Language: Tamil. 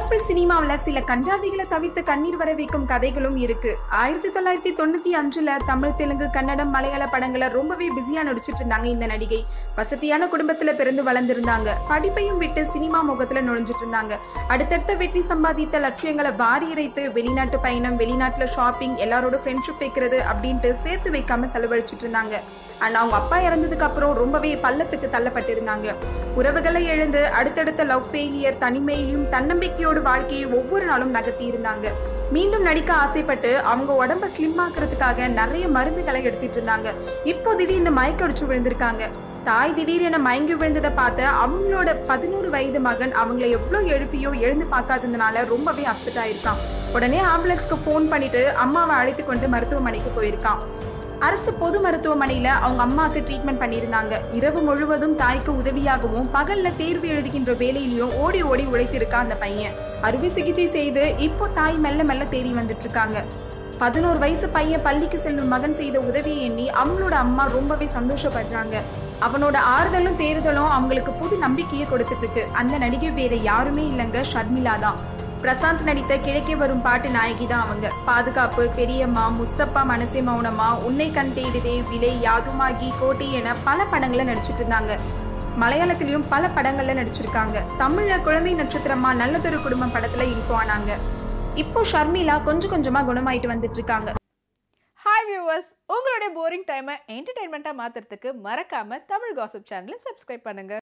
தமிழ் சினிமாவுல சில கண்டாவிகளை தவிர்த்து கண்ணீர் வர வைக்கும் கதைகளும் இருக்கு ஆயிரத்தி தொள்ளாயிரத்தி தொண்ணூத்தி அஞ்சுல தமிழ் தெலுங்கு கன்னடம் மலையாள படங்களை ரொம்பவே பிஸியா நடிச்சிட்டு இருந்தாங்க இந்த நடிகை வசதியான குடும்பத்துல பிறந்து வளர்ந்திருந்தாங்க படிப்பையும் விட்டு சினிமா முகத்துல நுழைஞ்சிட்டு இருந்தாங்க அடுத்தடுத்த வெற்றி சம்பாதித்த லட்சியங்களை வாரி இறைத்து வெளிநாட்டு பயணம் வெளிநாட்டுல ஷாப்பிங் எல்லாரோட ஃப்ரெண்ட்ஷிப் வைக்கிறது அப்படின்ட்டு சேர்த்து வைக்காம செலவழிச்சிட்டு இருந்தாங்க அண்ட் அவங்க அப்பா இறந்ததுக்கு அப்புறம் ரொம்பவே பள்ளத்துக்கு தள்ளப்பட்டிருந்தாங்க உறவுகளை எழுந்து அடுத்தடுத்த லவ் ஃபெயிலியர் தனிமையிலும் தன்னம்பிக்கையோடு வாழ்க்கையை ஒவ்வொரு நாளும் நகர்த்தி இருந்தாங்க மீண்டும் நடிக்க ஆசைப்பட்டு அவங்க உடம்ப ஸ்லிம் ஆக்குறதுக்காக நிறைய மருந்துகளை எடுத்துட்டு இருந்தாங்க இப்போ திடீர்னு மயக்க அடிச்சு விழுந்திருக்காங்க தாய் திடீரென மயங்கி விழுந்ததை பார்த்து அவங்களோட பதினோரு வயது மகன் அவங்கள எவ்வளோ எழுப்பியோ எழுந்து பார்க்காததுனால ரொம்பவே அப்செட் ஆயிருக்கான் உடனே ஆம்புலன்ஸ்க்கு ஃபோன் பண்ணிட்டு அம்மாவை அழைத்து கொண்டு மருத்துவமனைக்கு போயிருக்கான் அரசு பொது மருத்துவமனையில அவங்க அம்மாவுக்கு ட்ரீட்மெண்ட் பண்ணியிருந்தாங்க இரவு முழுவதும் தாய்க்கு உதவியாகவும் பகல்ல தேர்வு எழுதுகின்ற வேலையிலயும் ஓடி ஓடி உழைத்திருக்கான் அந்த பையன் அறுவை சிகிச்சை செய்து இப்போ தாய் மெல்ல மெல்ல தேறி வந்துட்டு இருக்காங்க பதினோரு வயசு பையன் பள்ளிக்கு செல்லும் மகன் செய்த உதவியை எண்ணி அவங்களோட அம்மா ரொம்பவே சந்தோஷப்படுறாங்க அவனோட ஆறுதலும் தேறுதலும் அவங்களுக்கு புது நம்பிக்கையை கொடுத்துட்டு இருக்கு அந்த நடிகை வேற யாருமே இல்லைங்க ஷர்மிளா தான் பிரசாந்த் நடித்த கிழக்கே வரும் பாட்டு நாயகி தான் அவங்க பாதுகாப்பு பெரியம்மா முஸ்தப்பா மனசே மௌனமா உன்னை கண் தேடுதே விலை யாதுமாகி கோட்டை என பல படங்களை நடிச்சிட்டு இருந்தாங்க மலையாளத்திலயும் பல படங்கள்ல நடிச்சிருக்காங்க தமிழ்ல குழந்தை நட்சத்திரமா நல்லதொரு குடும்பம் படத்துல இன்ஃபோ ஆனாங்க இப்போ ஷர்மிளா கொஞ்சம் கொஞ்சமா குணமாயிட்டு வந்துட்டு இருக்காங்க ஹாய் வியூவர்ஸ் உங்களுடைய போரிங் டைமை என்டர்டைன்மெண்ட்டாக மாற்றுறதுக்கு மறக்காமல் தமிழ் காசிப் சேனலை சப்ஸ்கிரைப் பண்ணுங்கள்